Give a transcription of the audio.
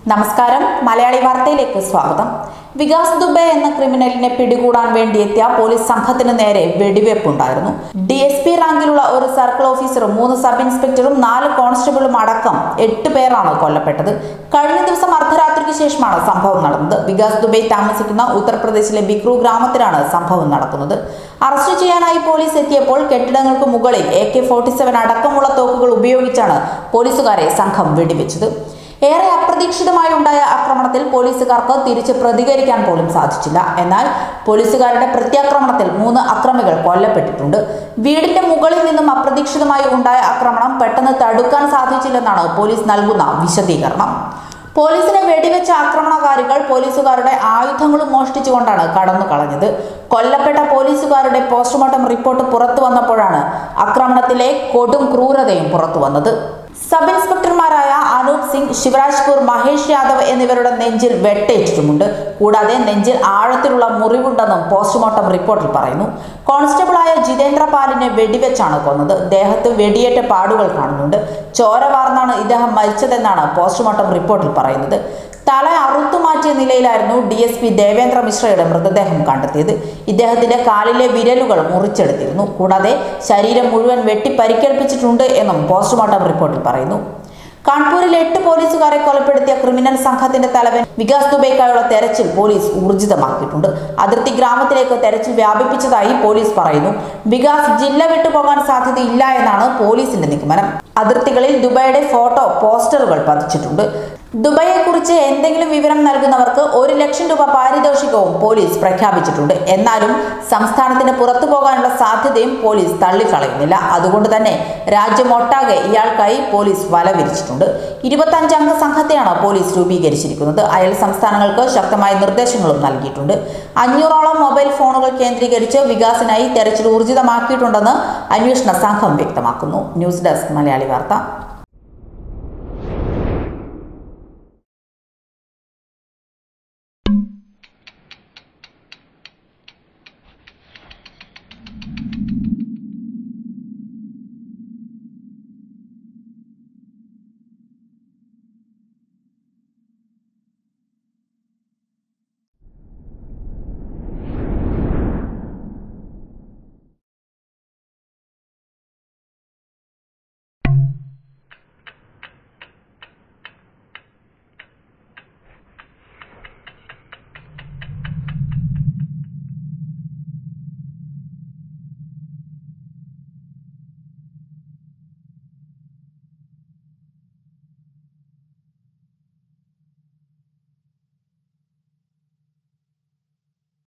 നമസ്കാരം മലയാളി വാർത്തയിലേക്ക് സ്വാഗതം വികാസ് ദുബെ എന്ന ക്രിമിനലിനെ പിടികൂടാൻ വേണ്ടി എത്തിയ പോലീസ് സംഘത്തിന് നേരെ വെടിവെപ്പുണ്ടായിരുന്നു ഡി എസ് പി റാങ്കിലുള്ള ഒരു സർക്കിൾ ഓഫീസറും മൂന്ന് സബ് ഇൻസ്പെക്ടറും നാല് കോൺസ്റ്റബിളും അടക്കം എട്ട് പേരാണ് കൊല്ലപ്പെട്ടത് കഴിഞ്ഞ ദിവസം അർദ്ധരാത്രിക്ക് ശേഷമാണ് സംഭവം നടന്നത് വികാസ് ദുബെ താമസിക്കുന്ന ഉത്തർപ്രദേശിലെ ബിക്രു ഗ്രാമത്തിലാണ് സംഭവം നടക്കുന്നത് അറസ്റ്റ് ചെയ്യാനായി പോലീസ് എത്തിയപ്പോൾ കെട്ടിടങ്ങൾക്ക് മുകളിൽ എ കെ ഫോർട്ടി സെവൻ അടക്കമുള്ള തോക്കുകൾ ഉപയോഗിച്ചാണ് പോലീസുകാരെ സംഘം വെടിവെച്ചത് ഏറെ അപ്രതീക്ഷിതമായി ഉണ്ടായ ആക്രമണത്തിൽ പോലീസുകാർക്ക് തിരിച്ച് പ്രതികരിക്കാൻ പോലും സാധിച്ചില്ല എന്നാൽ പോലീസുകാരുടെ പ്രത്യാക്രമണത്തിൽ മൂന്ന് അക്രമികൾ കൊല്ലപ്പെട്ടിട്ടുണ്ട് വീടിന്റെ മുകളിൽ നിന്നും അപ്രതീക്ഷിതമായി ഉണ്ടായ ആക്രമണം പെട്ടെന്ന് തടുക്കാൻ സാധിച്ചില്ലെന്നാണ് പോലീസ് നൽകുന്ന വിശദീകരണം പോലീസിനെ വെടിവെച്ച ആക്രമണകാരികൾ പോലീസുകാരുടെ ആയുധങ്ങളും മോഷ്ടിച്ചുകൊണ്ടാണ് കടന്നു കളഞ്ഞത് കൊല്ലപ്പെട്ട പോലീസുകാരുടെ പോസ്റ്റ്മോർട്ടം റിപ്പോർട്ട് പുറത്തു വന്നപ്പോഴാണ് ആക്രമണത്തിലെ കൊടും ക്രൂരതയും പുറത്തു വന്നത് സബ് ഇൻസ്പെക്ടർമാരായ അനൂപ് സിംഗ് ശിവരാജ് കൂർ മഹേഷ് യാദവ് എന്നിവരുടെ നെഞ്ചിൽ വെട്ടേറ്റിട്ടുമുണ്ട് കൂടാതെ നെഞ്ചിൽ ആഴത്തിലുള്ള മുറിവുണ്ടെന്നും പോസ്റ്റ്മോർട്ടം റിപ്പോർട്ടിൽ പറയുന്നു കോൺസ്റ്റബിളായ ജിതേന്ദ്ര പാലിനെ വെടിവെച്ചാണ് കൊന്നത് ദേഹത്ത് വെടിയേറ്റ പാടുകൾ കാണുന്നുണ്ട് ചോര വാർന്നാണ് ഇദ്ദേഹം മരിച്ചതെന്നാണ് പോസ്റ്റ്മോർട്ടം റിപ്പോർട്ടിൽ പറയുന്നത് തല അറുത്തുമാറ്റിയ നിലയിലായിരുന്നു ഡി എസ് പി ദേവേന്ദ്ര മിശ്രയുടെ മൃതദേഹം കണ്ടെത്തിയത് ഇദ്ദേഹത്തിന്റെ കാലിലെ വിരലുകൾ മുറിച്ചെടുത്തിരുന്നു കൂടാതെ ശരീരം മുഴുവൻ വെട്ടി പരിക്കേൽപ്പിച്ചിട്ടുണ്ട് എന്നും പോസ്റ്റ്മോർട്ടം റിപ്പോർട്ടിൽ പറയുന്നു കാൺപൂരിൽ എട്ട് പോലീസുകാരെ കൊലപ്പെടുത്തിയ ക്രിമിനൽ സംഘത്തിന്റെ തലവൻ വികാസ് ദുബൈക്കായുള്ള തെരച്ചിൽ പോലീസ് ഊർജിതമാക്കിയിട്ടുണ്ട് അതിർത്തി ഗ്രാമത്തിലേക്ക് തെരച്ചിൽ വ്യാപിപ്പിച്ചതായി പോലീസ് പറയുന്നു വികാസ് ജില്ല വിട്ടുപോകാൻ സാധ്യതയില്ല എന്നാണ് പോലീസിന്റെ നിഗമനം അതിർത്തികളിൽ ദുബൈയുടെ ഫോട്ടോ പോസ്റ്ററുകൾ പതിച്ചിട്ടുണ്ട് ദുബൈയെക്കുറിച്ച് എന്തെങ്കിലും വിവരം നൽകുന്നവർക്ക് ഒരു ലക്ഷം രൂപ പാരിതോഷികവും പോലീസ് പ്രഖ്യാപിച്ചിട്ടുണ്ട് എന്നാലും സംസ്ഥാനത്തിന് പുറത്തു പോകാനുള്ള സാധ്യതയും പോലീസ് തള്ളിക്കളയുന്നില്ല അതുകൊണ്ട് തന്നെ രാജ്യമൊട്ടാകെ ഇയാൾക്കായി പോലീസ് വല വിരിച്ചിട്ടുണ്ട് ഇരുപത്തഞ്ചംഗ സംഘത്തെയാണ് പോലീസ് രൂപീകരിച്ചിരിക്കുന്നത് അയൽ സംസ്ഥാനങ്ങൾക്ക് ശക്തമായ നിർദ്ദേശങ്ങളും നൽകിയിട്ടുണ്ട് അഞ്ഞൂറോളം മൊബൈൽ ഫോണുകൾ കേന്ദ്രീകരിച്ച് വികാസിനായി തെരച്ചിൽ ഊർജിതമാക്കിയിട്ടുണ്ടെന്ന് അന്വേഷണ സംഘം വ്യക്തമാക്കുന്നു ന്യൂസ് ഡെസ്ക് മലയാളി വാർത്ത